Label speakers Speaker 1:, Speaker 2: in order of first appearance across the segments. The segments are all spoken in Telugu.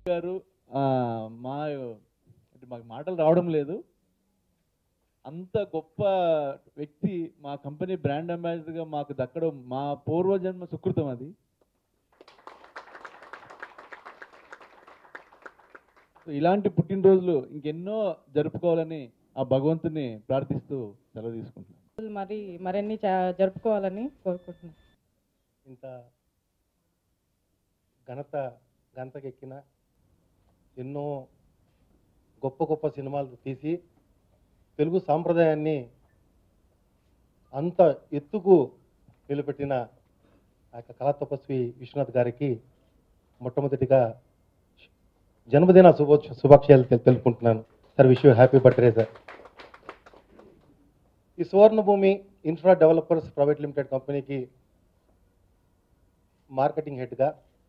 Speaker 1: గారు ఆ, మా అంటే మాకు మాటలు రావడం లేదు అంత గొప్ప వ్యక్తి మా కంపెనీ బ్రాండ్ అంబాసిడర్గా మాకు దక్కడం మా పూర్వజన్మ సుకృతం అది సో ఇలాంటి పుట్టినరోజులు ఇంకెన్నో జరుపుకోవాలని ఆ భగవంతుని ప్రార్థిస్తూ సెలవు తీసుకుంటున్నాను
Speaker 2: మరి మరిన్ని చా- జరుపుకోవాలని కోరుకుంటున్నాను
Speaker 3: ఇంత ఘనత ఘనతకెక్కిన ఎన్నో గొప్ప గొప్ప సినిమాలు తీసి తెలుగు సాంప్రదాయాన్ని అంత ఎత్తుకు నిలబెట్టిన ఆ యొక్క కళా తపస్వి విశ్వనాథ్ గారికి మొట్టమొదటిగా జన్మదిన శుభ శుభాక్షయాలు తెలు- తెలుపుకుంటున్నాను sir wish happy birthday sir ఈ Suvarna Bhoomi infra developers private limited కంపెనీకి మార్కెటింగ్ హెడ్గా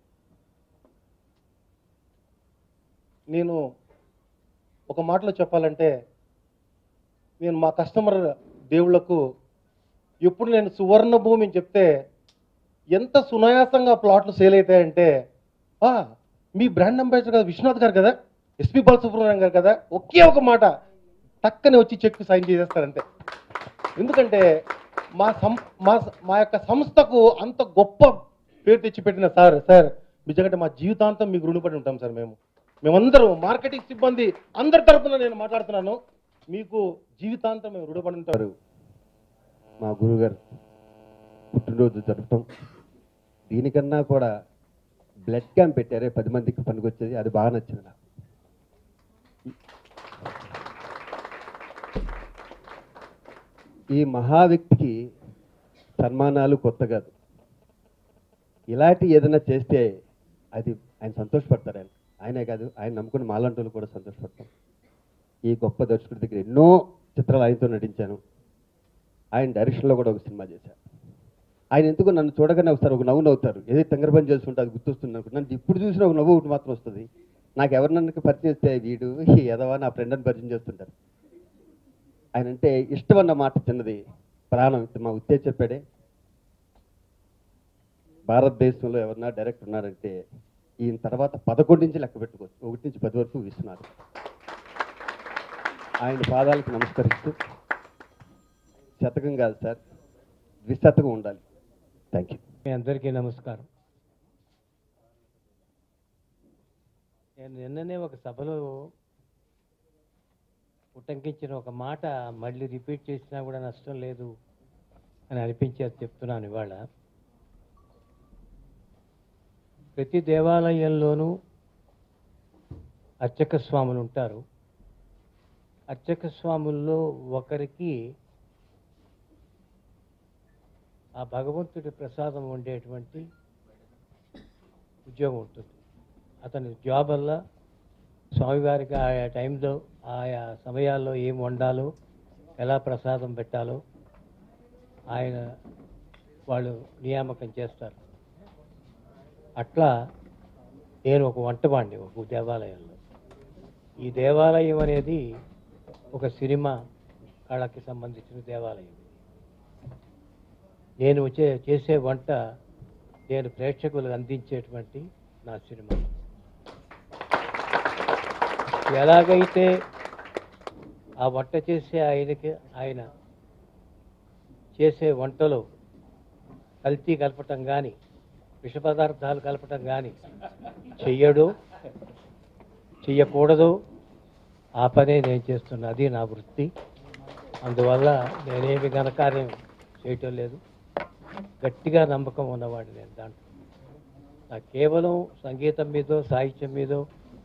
Speaker 3: నేను ఒక మాటలో చెప్పాలంటే నేను మా కస్టమర్ దేవుళ్లకు ఎప్పుడు నేను సువర్ణ భూమి అని చెప్తే ఎంత సునాయాసంగా ప్లాట్లు సేల్ అవుతాయంటే "ఆ, మీ బ్రాండ్ అంబాసిడర్ కదా విశ్వనాథ్ గారు కదా ఎస్పి బాలసుబ్రహ్మణ్యం గారు కదా ఒకే ఒక మాట టక్కనే వచ్చి చెక్ సైన్ చేసేస్తారంతే ఎందుకంటే మా సం మా మా యొక్క సంస్థకు అంత గొప్ప పేరు తెచ్చిపెట్టిన సార్ సార్ నిజంగా మా జీవితాంతం మీకు రుణపడి ఉంటాం సార్ మేము మేమందరం మార్కెటింగ్ సిబ్బంది అందరి తరపున నేను మాట్లాడుతున్నాను మీకు జీవితాంతం మేము రుణపడి ఉంటారు
Speaker 4: మా గురుగారు పుట్టినరోజు జరపటం దీనికన్నా కూడా బ్లడ్ క్యాంప్ పెట్టారే పది మందికి పనికొచ్చేది అది బాగా నచ్చింది నాకు ఈ మహా వ్యక్తికి సన్మానాలు కొత్త కాదు ఇలాంటి ఏదైనా చేస్తే అది ఆయన సంతోషపడతారు ఆయన ఆయనే కాదు ఆయన నమ్ముకున్న మాలాంటి వాళ్ళు కూడా సంతోషపడతాం ఈ గొప్ప దర్శకుడి దగ్గర ఎన్నో చిత్రాలు ఆయనతో నటించాను ఆయన డైరెక్షన్లో కూడా ఒక సినిమా చేశారు ఆయన ఎందుకు నన్ను చూడగానే ఒకసారి ఒక నవ్వు నవ్వుతారు ఏదో తింగరపని చేస్తుంటే అది గుర్తొస్తుంది అనుకో నన్ను ఇప్పుడు చూసిన ఒక నవ్వు ఒకటి మాత్రం వస్తుంది నాకు ఎవరు నన్ను పరిచయం చేస్తే వీడు ఈ ఎదవా నా ఫ్రెండ్ అని పరిచయం చేస్తుంటారు ఆయన అంటే ఇష్టం అన్న మాట చిన్నది ప్రాణం ఇది మా ఉత్తేజ్ చెప్పాడే భారతదేశంలో ఎవరన్నా డైరెక్ట్ ఉన్నారంటే ఈయన తర్వాత పదకొండు నుంచి లెక్క పెట్టుకోవచ్చు ఒకటి నుంచి పది వరకు విస్తున్నారు ఆయన పాదాలకు నమస్కరిస్తూ శతకం కాదు సార్ ద్విశతకం ఉండాలి థ్యాంక్ యూ
Speaker 5: మీ అందరికీ నమస్కారం నేను నిన్ననే ఒక సభలో ఉటంకించిన ఒక మాట మళ్ళీ రిపీట్ చేసినా కూడా నష్టం లేదు అని అనిపించేది చెప్తున్నాను ఇవాళ ప్రతి దేవాలయంలోనూ అర్చక స్వాములు ఉంటారు అర్చక స్వాముల్లో ఒకరికి ఆ భగవంతుడి ప్రసాదం ఉండేటువంటి ఉద్యోగం ఉంటుంది అతని జాబ్ వల్ల స్వామివారికి ఆయా టైంలో ఆయా సమయాల్లో ఏం వండాలో ఎలా ప్రసాదం పెట్టాలో ఆయన వాళ్ళు నియామకం చేస్తారు అట్లా నేను ఒక వంటవాడిని ఒక దేవాలయంలో ఈ దేవాలయం అనేది ఒక సినిమా కళకి సంబంధించిన దేవాలయం నేను వచ్చే చేసే వంట నేను ప్రేక్షకులకు అందించేటువంటి నా సినిమా ఎలాగైతే ఆ వంట చేసే ఆయనకి ఆయన చేసే వంటలో కల్తీ కలపటం కానీ విష పదార్థాలు కలపటం కానీ చెయ్యడు చెయ్యకూడదు ఆ పనే నేను చేస్తున్నా అది నా వృత్తి అందువల్ల నేనేమి ఘనకార్యం చేయటం లేదు గట్టిగా నమ్మకం ఉన్నవాడు నేను దాంట్లో నాకు కేవలం సంగీతం మీదో సాహిత్యం మీదో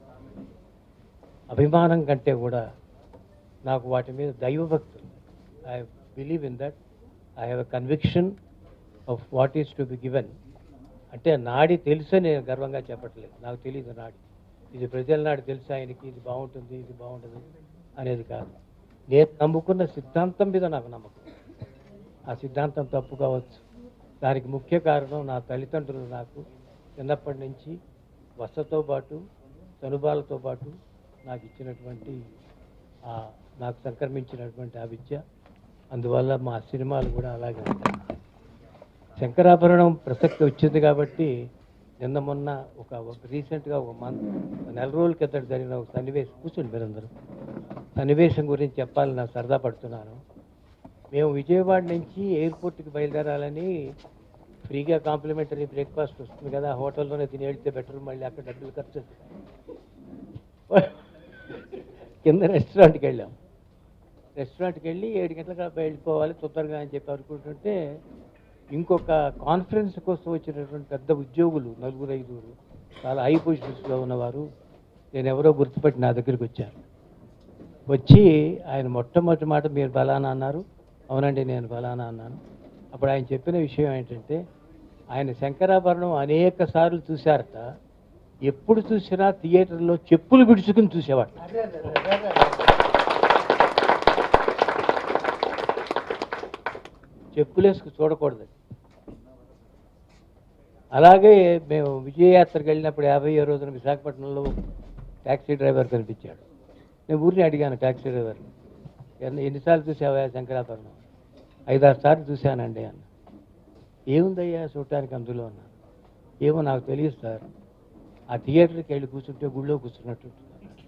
Speaker 5: అభిమానం కంటే కూడా నాకు వాటి మీద దైవభక్తి ఉంది I believe in that I have a conviction of what is to be given అంటే నాడి తెలుసే నేను గర్వంగా చెప్పట్లేదు నాకు తెలియదు నాడి ఇది ప్రజల నాడి తెలుసు ఆయనకి ఇది బాగుంటుంది ఇది బాగుంటుంది అనేది కాదు నేను నమ్ముకున్న సిద్ధాంతం మీద నాకు నమ్మకం ఆ సిద్ధాంతం తప్పు కావచ్చు దానికి ముఖ్య కారణం నా తల్లిదండ్రులు నాకు చిన్నప్పటి నుంచి వసతో పాటు చనుబాలతో పాటు నాకు ఇచ్చినటువంటి ఆ నాకు సంక్రమించినటువంటి ఆ విద్య అందువల్ల మా సినిమాలు కూడా అలాగే ఉంటాయి శంకరాభరణం ప్రసక్తి వచ్చింది కాబట్టి నిన్న మొన్న ఒక రీసెంట్గా ఒక మంత్ నెల రోజుల క్రితం జరిగిన ఒక సన్నివేశం కూర్చోండి మీరందరూ సన్నివేశం గురించి చెప్పాలని నాకు సరదా పడుతున్నాను మేము విజయవాడ నుంచి ఎయిర్పోర్ట్కి బయలుదేరాలని ఫ్రీగా కాంప్లిమెంటరీ బ్రేక్ఫాస్ట్ వస్తుంది కదా హోటల్లోనే తిని వెళ్తే బెటర్ మళ్ళీ అక్కడ డబ్బులు ఖర్చు అవుతాయి. కింద రెస్టారెంట్కి వెళ్ళాం రెస్టారెంట్కి వెళ్ళి ఏడు గంటలకు వెళ్ళిపోవాలి తొందరగా అని చెప్పి అనుకుంటుంటే ఇంకొక కాన్ఫరెన్స్ కోసం వచ్చినటువంటి పెద్ద ఉద్యోగులు నలుగురు ఐదుగురు చాలా హై పొజిషన్స్లో ఉన్నవారు నేను ఎవరో గుర్తుపట్టి నా దగ్గరికి వచ్చారు వచ్చి ఆయన మొట్టమొదటి మాట మీరు బలానా అన్నారు అవునండి నేను బలానా అన్నాను అప్పుడు ఆయన చెప్పిన విషయం ఏంటంటే ఆయన శంకరాభరణం అనేక సార్లు చూశారట ఎప్పుడు చూసినా థియేటర్లో చెప్పులు విడుచుకుని చూసేవాడు చెప్పులేసుకు చూడకూడదు అలాగే మేము విజయయాత్రకు వెళ్ళినప్పుడు యాభై రోజున విశాఖపట్నంలో ట్యాక్సీ డ్రైవర్ కనిపించాడు నేను ఊరిని అడిగాను ట్యాక్సీ డ్రైవర్ని ఎన్ని ఎన్నిసార్లు చూసావా శంకరాభరణం ఐదారు సార్లు చూశానండి అన్న ఏముందయ్యా చూడటానికి అందులో అన్నాను ఏమో నాకు తెలియదు సార్ ఆ థియేటర్కి వెళ్ళి కూర్చుంటే గుళ్ళో కూర్చున్నట్టు ఉంటుంది.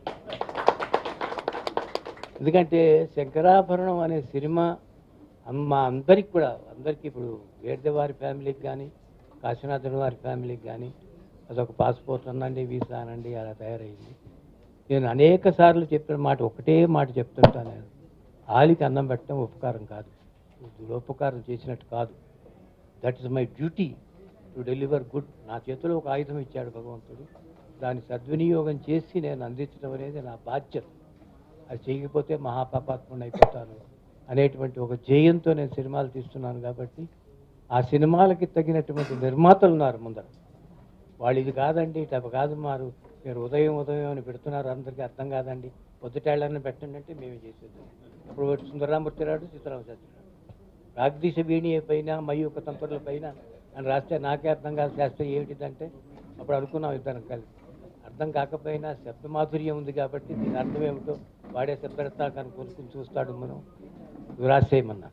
Speaker 5: ఎందుకంటే శంకరాభరణం అనే సినిమా అమ్మ అందరికి కూడా అందరికీ ఇప్పుడు వేర్దేవారి ఫ్యామిలీకి కానీ కాశీనాథుని వారి ఫ్యామిలీకి కానీ అదొక పాస్పోర్ట్ అనండి వీసా అనండి అలా తయారైంది నేను అనేక సార్లు చెప్పిన మాట ఒకటే మాట చెప్తుంటాను నేను ఆలికి అన్నం పెట్టడం ఉపకారం కాదు దురోపకారం చేసినట్టు కాదు that is my duty to deliver good నా చేతిలో ఒక ఆయుధం ఇచ్చాడు భగవంతుడు దాన్ని సద్వినియోగం చేసి నేను అందించడం అనేది నా బాధ్యత అది చేయకపోతే మహాపాపాత్ముని అయిపోతాను అనేటువంటి ఒక జయంతో నేను సినిమాలు తీస్తున్నాను కాబట్టి ఆ సినిమాలకి తగినటువంటి నిర్మాతలు ఉన్నారు ముందర వాళ్ళు ఇది కాదండి ఇటు కాదు మారు మీరు ఉదయం ఉదయం అని పెడుతున్నారు అందరికీ అర్థం కాదండి పొద్దుటేళ్ళని పెట్టండి అంటే మేమే చేసేది అప్పుడు ఒకటి సుందరరామూర్తి రాడు సీతారామ శాస్త్రి రాడు రాగ్దీశ వీణి పైన మయూక తంత్రుల పైన అని రాస్తే నాకే అర్థం కాదు శాస్త్రం ఏమిటిదంటే అప్పుడు అనుకున్నాం ఇద్దరం కలిసి అర్థం కాకపోయినా శబ్ద మాధుర్యం ఉంది కాబట్టి దీని అర్థం ఏమిటో వాడే శబ్దరత్నాన్ని కొనుక్కుని చూస్తాడు మనం ఇవి రాసేయమన్నా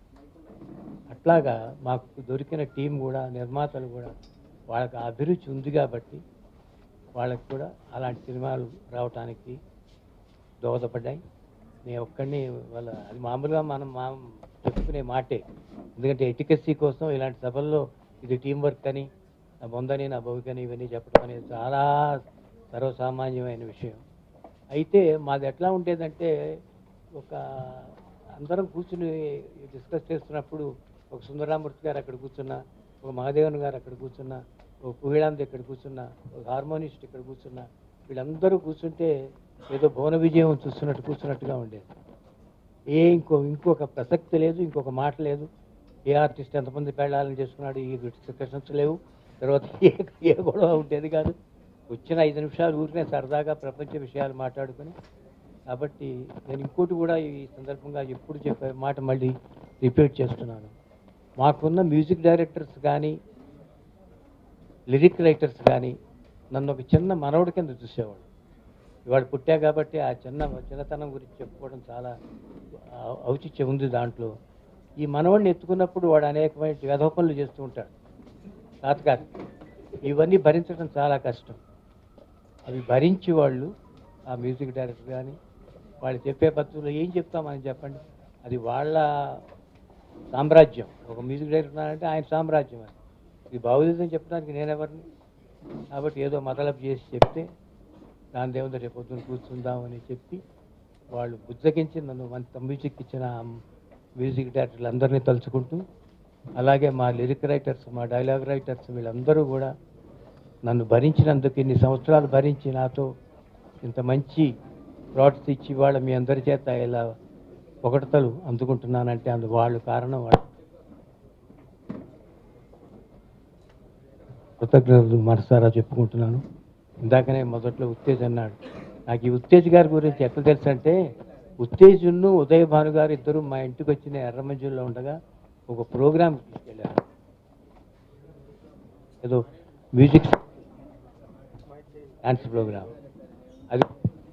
Speaker 5: అట్లాగా మాకు దొరికిన టీం కూడా నిర్మాతలు కూడా వాళ్ళకి ఆ అభిరుచి ఉంది కాబట్టి వాళ్ళకి కూడా అలాంటి సినిమాలు రావటానికి దోహదపడ్డాయి నేను ఒక్కడిని వాళ్ళ అది మామూలుగా మనం మా చెప్పుకునే మాటే ఎందుకంటే ఎటికసీ కోసం ఇలాంటి సభల్లో ఇది టీం వర్క్ అని నా బొందని నా భవికని ఇవన్నీ చెప్పడం అనేది చాలా సర్వసామాన్యమైన విషయం అయితే మాది ఎట్లా ఉండేదంటే ఒక అందరం కూర్చుని డిస్కస్ చేస్తున్నప్పుడు ఒక సుందరామూర్తి గారు అక్కడ కూర్చున్నా ఒక మహాదేవన్ గారు అక్కడ కూర్చున్నా ఒక కుహిళాంత్ ఇక్కడ కూర్చున్నా ఒక హార్మోనిస్ట్ ఇక్కడ కూర్చున్నా వీళ్ళందరూ కూర్చుంటే ఏదో భువన విజయం చూస్తున్నట్టు కూర్చున్నట్టుగా ఉండేది ఏ ఇంకో ఇంకొక ప్రసక్తి లేదు ఇంకొక మాట లేదు ఏ ఆర్టిస్ట్ ఎంతమంది పెళ్ళాలని చేసుకున్నాడు ఈ డిస్కషన్స్ లేవు తర్వాత ఏ ఏ గొడవ ఉండేది కాదు వచ్చిన ఐదు నిమిషాలు ఊరికే సరదాగా ప్రపంచ విషయాలు మాట్లాడుకొని కాబట్టి నేను ఇంకోటి కూడా ఈ సందర్భంగా ఎప్పుడు చెప్పే మాట మళ్ళీ రిపీట్ చేస్తున్నాను మాకున్న మ్యూజిక్ డైరెక్టర్స్ కానీ లిరిక్ రైటర్స్ కానీ నన్ను ఒక చిన్న మనవడి కింద చూసేవాడు ఇవాడు పుట్టా కాబట్టి ఆ చిన్న చిన్నతనం గురించి చెప్పుకోవడం చాలా ఔ- ఔచిత్యం ఉంది దాంట్లో ఈ మనవడిని ఎత్తుకున్నప్పుడు వాడు అనేకమైన వ్యధోపనులు చేస్తూ ఉంటాడు తాతగారు ఇవన్నీ భరించడం చాలా కష్టం అవి భరించి వాళ్ళు ఆ మ్యూజిక్ డైరెక్టర్ కానీ వాళ్ళు చెప్పే పద్ధతిలో ఏం చెప్తామని చెప్పండి అది వాళ్ళ సామ్రాజ్యం ఒక మ్యూజిక్ డైరెక్టర్ అంటే ఆయన సామ్రాజ్యం అది ఇది బాగులేదని చెప్పడానికి నేనెవరిని కాబట్టి ఏదో మతలబ్ చేసి చెప్తే దాని దేవుందో రేపు పొద్దున్న కూర్చుందామని చెప్పి వాళ్ళు బుజ్జగించి నన్ను మంత మ్యూజిక్ ఇచ్చిన ఆ మ్యూజిక్ డైరెక్టర్లు అందరినీ తలుచుకుంటూ అలాగే మా లిరిక్ రైటర్స్ మా డైలాగ్ రైటర్స్ వీళ్ళందరూ కూడా నన్ను భరించినందుకు ఇన్ని సంవత్సరాలు భరించి నాతో ఇంత మంచి ప్లాట్స్ ఇచ్చి వాళ్ళ మీ అందరి చేత ఇలా పొగడతలు అందుకుంటున్నానంటే అందు వాళ్ళు కారణం వాళ్ళు కృతజ్ఞతలు మనసారా చెప్పుకుంటున్నాను ఇందాకనే మొదట్లో ఉత్తేజ్ అన్నాడు నాకు ఈ ఉత్తేజ్ గారి గురించి ఎట్లా తెలుసు అంటే ఉత్తేజును ఉదయ భాను గారు ఇద్దరు మా ఇంటికి వచ్చిన ఎర్రమంజుల్లో ఉండగా ఒక ప్రోగ్రామ్ తీసుకెళ్ళారు ఏదో మ్యూజిక్ డాన్స్ ప్రోగ్రామ్ అది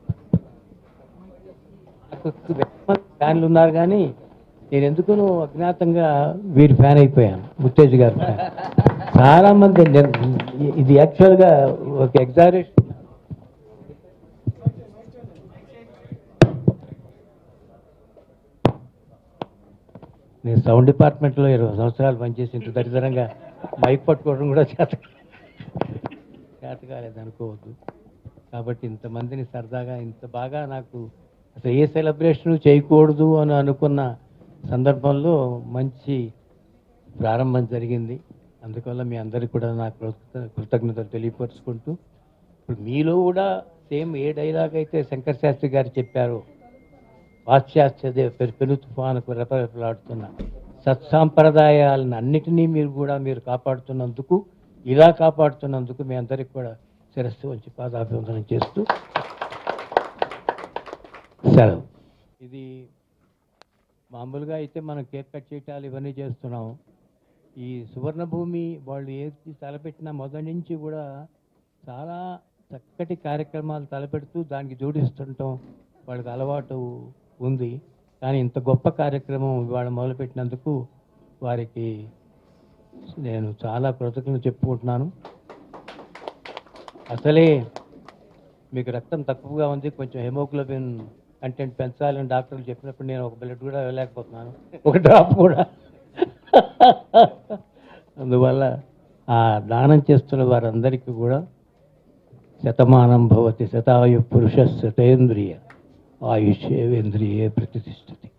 Speaker 5: నాకు ఎంతమంది ఫ్యాన్లు ఉన్నారు కానీ నేను ఎందుకునో అజ్ఞాతంగా వీరి ఫ్యాన్ అయిపోయాను ఉత్తేజ్ గారి ఫ్యాన్ చాలా మంది నేను- ఇది యాక్చువల్గా ఒక ఎగ్జారేషన్ నేను సౌండ్ డిపార్ట్మెంట్లో ఇరవై సంవత్సరాలు పనిచేసి ఇంత దరిద్రంగా మైక్ పట్టుకోవడం కూడా చేత చేత కాలేదు అనుకోవద్దు కాబట్టి ఇంతమందిని సరదాగా ఇంత బాగా నాకు అసలు ఏ సెలబ్రేషన్ చేయకూడదు అని అనుకున్న సందర్భంలో మంచి ప్రారంభం జరిగింది అందువల్ల మీ అందరికీ కూడా నా కృత- కృతజ్ఞతలు తెలియపరుచుకుంటూ ఇప్పుడు మీలో కూడా సేమ్ ఏ డైలాగ్ అయితే శంకర్ శాస్త్రి గారు చెప్పారో పాశ్చాత్య పెరు పెను తుఫానుకు రెపరెపలాడుతున్న సత్సాంప్రదాయాలను అన్నిటినీ మీరు కూడా మీరు కాపాడుతున్నందుకు ఇలా కాపాడుతున్నందుకు మీ అందరికి కూడా శిరస్సు వచ్చి పాదాభివందనం చేస్తూ సెలవు ఇది మామూలుగా అయితే మనం కేక్ కట్ చేయటాలు ఇవన్నీ చేస్తున్నాం ఈ సువర్ణభూమి వాళ్ళు ఏది తలపెట్టినా మొదటి నుంచి కూడా చాలా చక్కటి కార్యక్రమాలు తలపెడుతూ దానికి జోడిస్తుంటాం వాళ్ళకి అలవాటు ఉంది కానీ ఇంత గొప్ప కార్యక్రమం ఇవాళ మొదలుపెట్టినందుకు వారికి నేను చాలా కృతజ్ఞతలు చెప్పుకుంటున్నాను అసలే మీకు రక్తం తక్కువగా ఉంది కొంచెం హెమోగ్లోబిన్ కంటెంట్ పెంచాలని డాక్టర్లు చెప్పినప్పుడు నేను ఒక బ్లడ్ కూడా వెళ్ళలేకపోతున్నాను ఒక డ్రాప్ కూడా అందువల్ల ఆ దానం చేస్తున్న వారందరికీ కూడా శతమానం భవతి శతాయు పురుష శతేంద్రియ ఆయుష్యేంద్రియే ప్రతిష్టతి